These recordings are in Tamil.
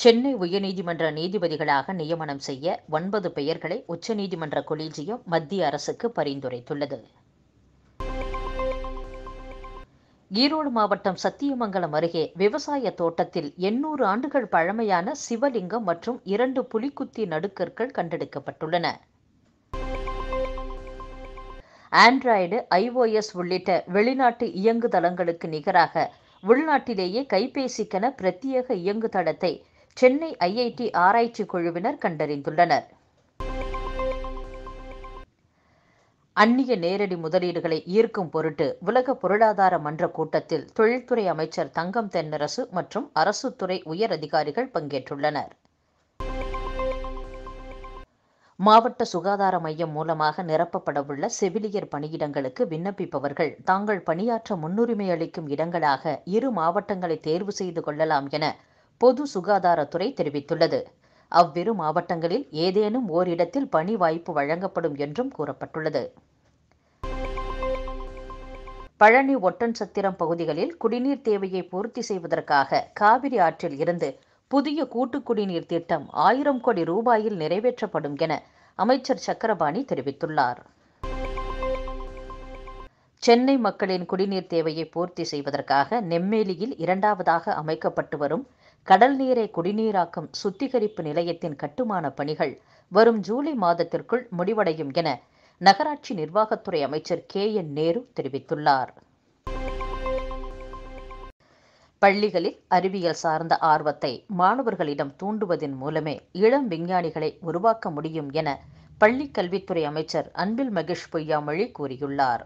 சென்னை உயர்நீதிமன்ற நீதிபதிகளாக நியமனம் செய்ய ஒன்பது பெயர்களை உச்சநீதிமன்ற கொலீஜியம் மத்திய அரசுக்கு பரிந்துரைத்துள்ளது ஈரோடு மாவட்டம் சத்தியமங்கலம் அருகே விவசாய தோட்டத்தில் எண்ணூறு ஆண்டுகள் பழமையான சிவலிங்கம் மற்றும் இரண்டு புலிக்குத்தி நடுக்கற்கள் கண்டெடுக்கப்பட்டுள்ளன ஆண்ட்ராய்டு ஐஓஎஸ் உள்ளிட்ட வெளிநாட்டு இயங்குதளங்களுக்கு நிகராக உள்நாட்டிலேயே கைபேசிக்கென பிரத்யேக இயங்குதளத்தை சென்னை ஐஐடி ஆராய்ச்சி குழுவினர் கண்டறிந்துள்ளனர் அந்நிய நேரடி முதலீடுகளை ஈர்க்கும் பொருட்டு உலக பொருளாதார மன்ற கூட்டத்தில் தொழில்துறை அமைச்சர் தங்கம் தென்னரசு மற்றும் அரசு துறை உயர் அதிகாரிகள் பங்கேற்றுள்ளனர் மாவட்ட சுகாதார மையம் மூலமாக நிரப்பப்படவுள்ள செவிலியர் பணியிடங்களுக்கு விண்ணப்பிப்பவர்கள் தாங்கள் பணியாற்ற முன்னுரிமை அளிக்கும் இடங்களாக இரு மாவட்டங்களை தேர்வு செய்து கொள்ளலாம் என பொது சுகாதாரத்துறை தெரிவித்துள்ளது அவ்விரு மாவட்டங்களில் ஏதேனும் ஓரிடத்தில் பணி வாய்ப்பு வழங்கப்படும் என்றும் கூறப்பட்டுள்ளது பழனி ஒட்டன் சத்திரம் பகுதிகளில் குடிநீர் தேவையை பூர்த்தி செய்வதற்காக காவிரி ஆற்றில் இருந்து புதிய கூட்டு குடிநீர் திட்டம் ஆயிரம் கோடி ரூபாயில் நிறைவேற்றப்படும் என அமைச்சர் சக்கரபாணி தெரிவித்துள்ளார் சென்னை மக்களின் குடிநீர் தேவையை பூர்த்தி செய்வதற்காக நெம்மேலியில் இரண்டாவதாக அமைக்கப்பட்டு வரும் கடல் நீரை குடிநீராக்கும் சுத்திகரிப்பு நிலையத்தின் கட்டுமான பணிகள் வரும் ஜூலை மாதத்திற்குள் முடிவடையும் என நகராட்சி நிர்வாகத்துறை அமைச்சர் கே என் நேரு தெரிவித்துள்ளார் பள்ளிகளில் அறிவியல் சார்ந்த ஆர்வத்தை மாணவர்களிடம் தூண்டுவதன் மூலமே இளம் விஞ்ஞானிகளை உருவாக்க முடியும் என பள்ளிக் கல்வித்துறை அமைச்சர் அன்பில் மகேஷ் பொய்யாமொழி கூறியுள்ளார்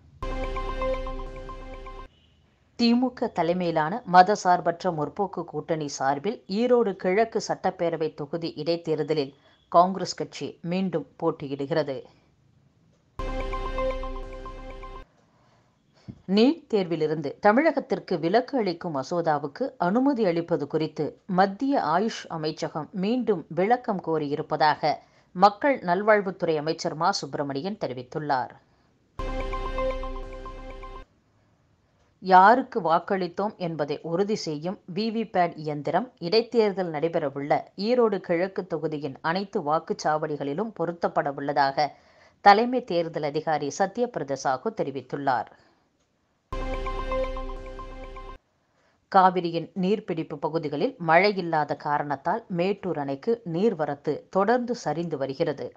திமுக தலைமையிலான மதசார்பற்ற முற்போக்கு கூட்டணி சார்பில் ஈரோடு கிழக்கு சட்டப்பேரவை தொகுதி இடைத்தேர்தலில் காங்கிரஸ் கட்சி மீண்டும் போட்டியிடுகிறது நீட் தேர்விலிருந்து தமிழகத்திற்கு விலக்கு அளிக்கும் மசோதாவுக்கு அனுமதி அளிப்பது குறித்து மத்திய ஆயுஷ் அமைச்சகம் மீண்டும் விளக்கம் கோரியிருப்பதாக மக்கள் நல்வாழ்வுத்துறை அமைச்சர் மா சுப்பிரமணியன் தெரிவித்துள்ளார் யாருக்கு வாக்களித்தோம் என்பதை உறுதி செய்யும் விவிபேட் இயந்திரம் இடைத்தேர்தல் நடைபெறவுள்ள ஈரோடு கிழக்கு தொகுதியின் அனைத்து வாக்குச்சாவடிகளிலும் பொருத்தப்பட உள்ளதாக தலைமை தேர்தல் அதிகாரி சத்யபிரத சாஹூ தெரிவித்துள்ளார் காவிரியின் நீர்பிடிப்பு பகுதிகளில் மழை இல்லாத காரணத்தால் மேட்டூர் அணைக்கு நீர்வரத்து தொடர்ந்து சரிந்து வருகிறது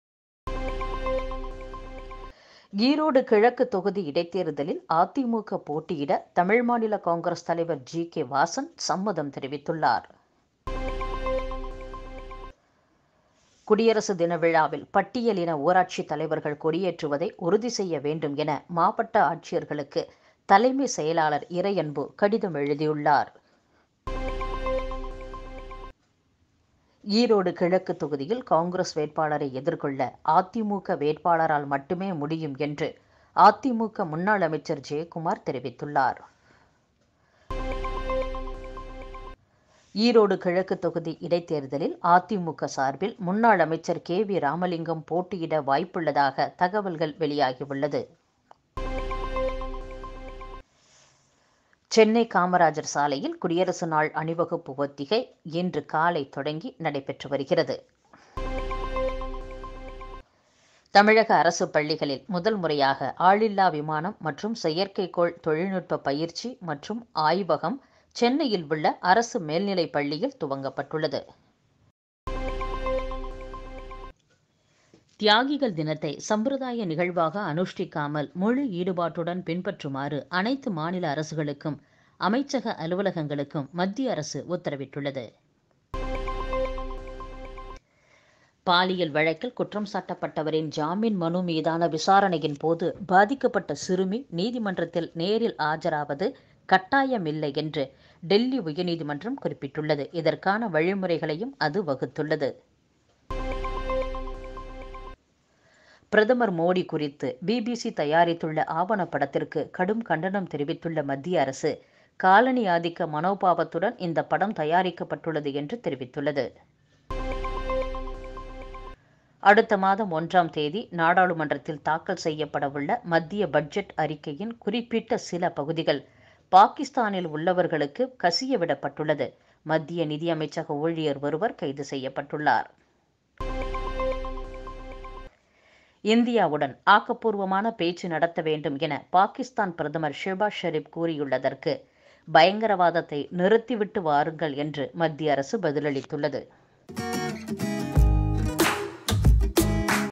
ஈரோடு கிழக்கு தொகுதி இடைத்தேர்தலில் அதிமுக போட்டியிட தமிழ் மாநில காங்கிரஸ் தலைவர் ஜி கே வாசன் சம்மதம் தெரிவித்துள்ளார் குடியரசு தின விழாவில் பட்டியலின ஊராட்சி தலைவர்கள் கொடியேற்றுவதை உறுதி செய்ய வேண்டும் என மாவட்ட ஆட்சியர்களுக்கு தலைமை செயலாளர் இறையன்பு கடிதம் எழுதியுள்ளார் ஈரோடு கிழக்கு தொகுதியில் காங்கிரஸ் வேட்பாளரை எதிர்கொள்ள அதிமுக வேட்பாளரால் மட்டுமே முடியும் என்று அதிமுக முன்னாள் அமைச்சர் ஜெயக்குமார் தெரிவித்துள்ளார் ஈரோடு கிழக்கு தொகுதி இடைத்தேர்தலில் அதிமுக சார்பில் முன்னாள் அமைச்சர் கே வி ராமலிங்கம் போட்டியிட வாய்ப்புள்ளதாக தகவல்கள் வெளியாகியுள்ளது சென்னை காமராஜர் சாலையில் குடியரசு நாள் அணிவகுப்பு ஒத்திகை இன்று காலை தொடங்கி நடைபெற்று வருகிறது தமிழக அரசு பள்ளிகளில் முதல் முறையாக ஆளில்லா விமானம் மற்றும் செயற்கைக்கோள் தொழில்நுட்ப பயிற்சி மற்றும் ஆய்வகம் சென்னையில் உள்ள அரசு மேல்நிலைப் பள்ளியில் துவங்கப்பட்டுள்ளது தியாகிகள் தினத்தை சம்பிரதாய நிகழ்வாக அனுஷ்டிக்காமல் முழு ஈடுபாட்டுடன் பின்பற்றுமாறு அனைத்து மாநில அரசுகளுக்கும் அமைச்சக அலுவலகங்களுக்கும் மத்திய அரசு உத்தரவிட்டுள்ளது பாலியல் வழக்கில் குற்றம் சாட்டப்பட்டவரின் ஜாமீன் மனு மீதான விசாரணையின் போது பாதிக்கப்பட்ட சிறுமி நீதிமன்றத்தில் நேரில் ஆஜராவது கட்டாயமில்லை என்று டெல்லி உயர்நீதிமன்றம் குறிப்பிட்டுள்ளது இதற்கான வழிமுறைகளையும் அது வகுத்துள்ளது பிரதமர் மோடி குறித்து பிபிசி தயாரித்துள்ள ஆவணப்படத்திற்கு கடும் கண்டனம் தெரிவித்துள்ள மத்திய அரசு காலனி ஆதிக்க மனோபாவத்துடன் இந்த படம் தயாரிக்கப்பட்டுள்ளது என்று தெரிவித்துள்ளது அடுத்த மாதம் ஒன்றாம் தேதி நாடாளுமன்றத்தில் தாக்கல் செய்யப்படவுள்ள மத்திய பட்ஜெட் அறிக்கையின் குறிப்பிட்ட சில பகுதிகள் பாகிஸ்தானில் உள்ளவர்களுக்கு கசிய விடப்பட்டுள்ளது மத்திய நிதியமைச்சக ஊழியர் ஒருவர் கைது செய்யப்பட்டுள்ளார் இந்தியாவுடன் ஆக்கப்பூர்வமான பேச்சு நடத்த வேண்டும் என பாகிஸ்தான் பிரதமர் ஷெபாஸ் ஷெரீப் கூறியுள்ளதற்கு பயங்கரவாதத்தை நிறுத்திவிட்டு வாருங்கள் என்று மத்திய அரசு பதிலளித்துள்ளது